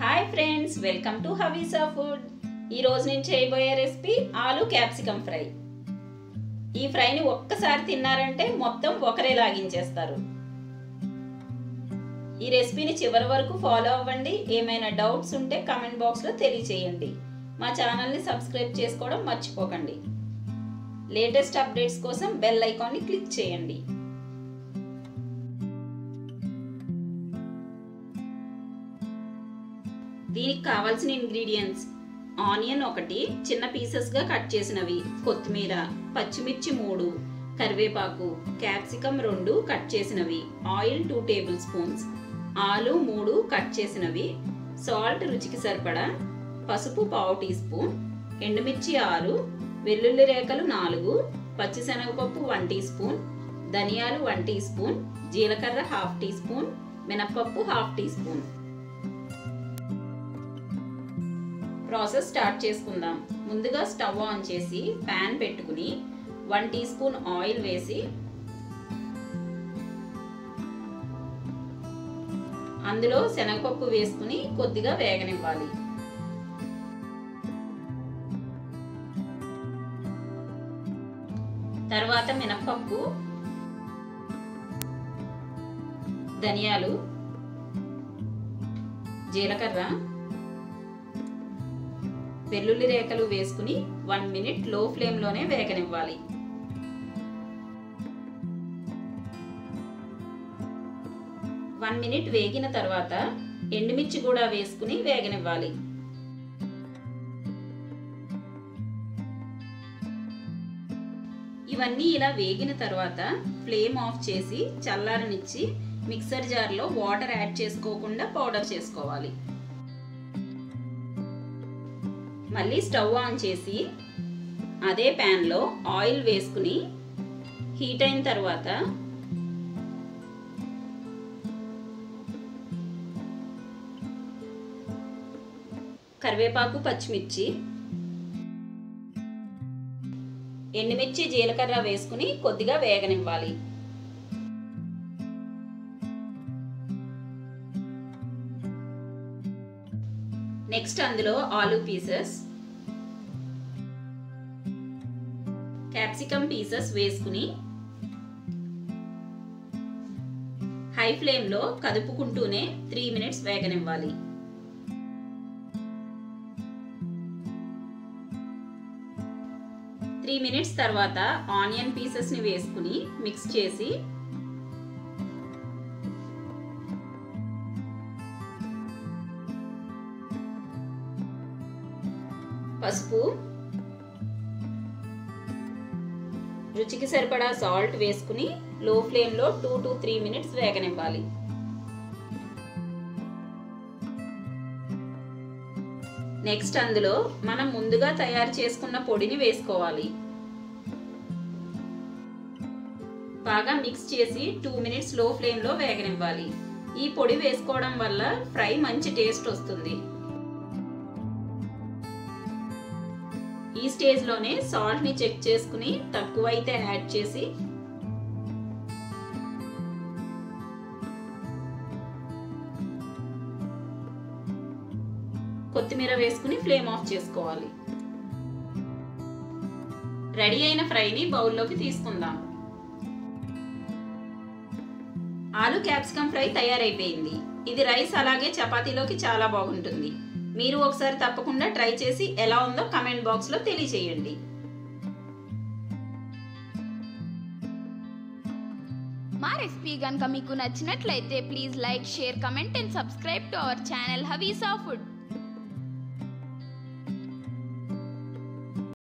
hi friends welcome to Havisa food ఈ రోజు నేను చేయబోయే రెసిపీ ఆలు క్యాప్సికమ్ ఫ్రై ఈ ఫ్రైని ఒక్కసారి తిన్నారంటే మొత్తం ఒకరే లాగించేస్తారు ఈ రెసిపీని చివరి వరకు ఫాలో అవ్వండి ఏమైనా డౌట్స్ ఉంటే కమెంట్ బాక్స్లో తెలియచేయండి మా ఛానల్ని సబ్స్క్రైబ్ చేసుకోవడం మర్చిపోకండి లేటెస్ట్ అప్డేట్స్ కోసం బెల్ ఐకాన్ని క్లిక్ చేయండి దీనికి కావాల్సిన ఇంగ్రీడియంట్స్ ఆనియన్ ఒకటి చిన్న పీసెస్గా కట్ చేసినవి కొత్తిమీర పచ్చిమిర్చి మూడు కరివేపాకు క్యాప్సికమ్ రెండు కట్ చేసినవి ఆయిల్ టూ టేబుల్ స్పూన్స్ ఆలు మూడు కట్ చేసినవి సాల్ట్ రుచికి సరిపడా పసుపు పావు టీ స్పూన్ ఎండుమిర్చి ఆరు వెల్లుల్లి రేఖలు నాలుగు పచ్చిశనగపప్పు వన్ టీ స్పూన్ ధనియాలు వన్ టీ స్పూన్ జీలకర్ర హాఫ్ టీ స్పూన్ మినప్పప్పు half teaspoon process start చేసుకుందాం ముందుగా స్టవ్ ఆన్ చేసి ప్యాన్ పెట్టుకుని వన్ టీ స్పూన్ ఆయిల్ వేసి అందులో శనగపప్పు వేసుకుని కొద్దిగా వేగనివ్వాలి తర్వాత మినప్పప్పు ధనియాలు జీలకర్ర వెల్లుల్లి రేఖలు వేసుకుని వన్ మినిట్ లో ఫ్లేమ్లోనే వేగనివ్వాలి వన్ మినిట్ వేగిన తర్వాత ఎండుమిర్చి కూడా వేసుకుని వేగనివ్వాలి ఇవన్నీ ఇలా వేగిన తర్వాత ఫ్లేమ్ ఆఫ్ చేసి చల్లారనిచ్చి మిక్సర్ జార్లో వాటర్ యాడ్ చేసుకోకుండా పౌడర్ చేసుకోవాలి మళ్ళీ స్టవ్ ఆన్ చేసి అదే ప్యాన్లో ఆయిల్ వేసుకుని హీట్ అయిన తర్వాత కరివేపాకు పచ్చిమిర్చి ఎండుమిర్చి జీలకర్ర వేసుకుని కొద్దిగా వేగనివ్వాలి నెక్స్ట్ అందులో ఆలు పీసెస్ క్యాప్సికమ్ పీసెస్ వేసుకుని హై ఫ్లేమ్లో కదుపుకుంటూనే త్రీ మినిట్స్ వేగనివ్వాలి త్రీ మినిట్స్ తర్వాత ఆనియన్ పీసెస్ని వేసుకుని మిక్స్ చేసి పసుపు రుచికి సరిపడా సాల్ట్ వేసుకుని లో ఫ్లేమ్లో టూ టు త్రీ మినిట్స్ వేగనివ్వాలి నెక్స్ట్ అందులో మనం ముందుగా తయారు చేసుకున్న పొడిని వేసుకోవాలి బాగా మిక్స్ చేసి టూ మినిట్స్ లో ఫ్లేమ్లో వేగనివ్వాలి ఈ పొడి వేసుకోవడం వల్ల ఫ్రై మంచి టేస్ట్ వస్తుంది ఈ స్టేజ్లోనే సాల్ట్ని చెక్ చేసుకుని తక్కువైతే యాడ్ చేసి కొత్తిమీర వేసుకుని ఫ్లేమ్ ఆఫ్ చేసుకోవాలి రెడీ అయిన ఫ్రైని బౌల్లోకి తీసుకుందాం ఆలు క్యాప్సికమ్ ఫ్రై తయారైపోయింది ఇది రైస్ అలాగే చపాతీలోకి చాలా బాగుంటుంది మీరు ఒకసారి తప్పకుండా ట్రై చేసి ఎలా ఉందో కమెంట్ బాక్స్లో తెలియచేయండి మా రెసిపీ కనుక మీకు నచ్చినట్లయితే please like share comment and subscribe to our channel Havisa food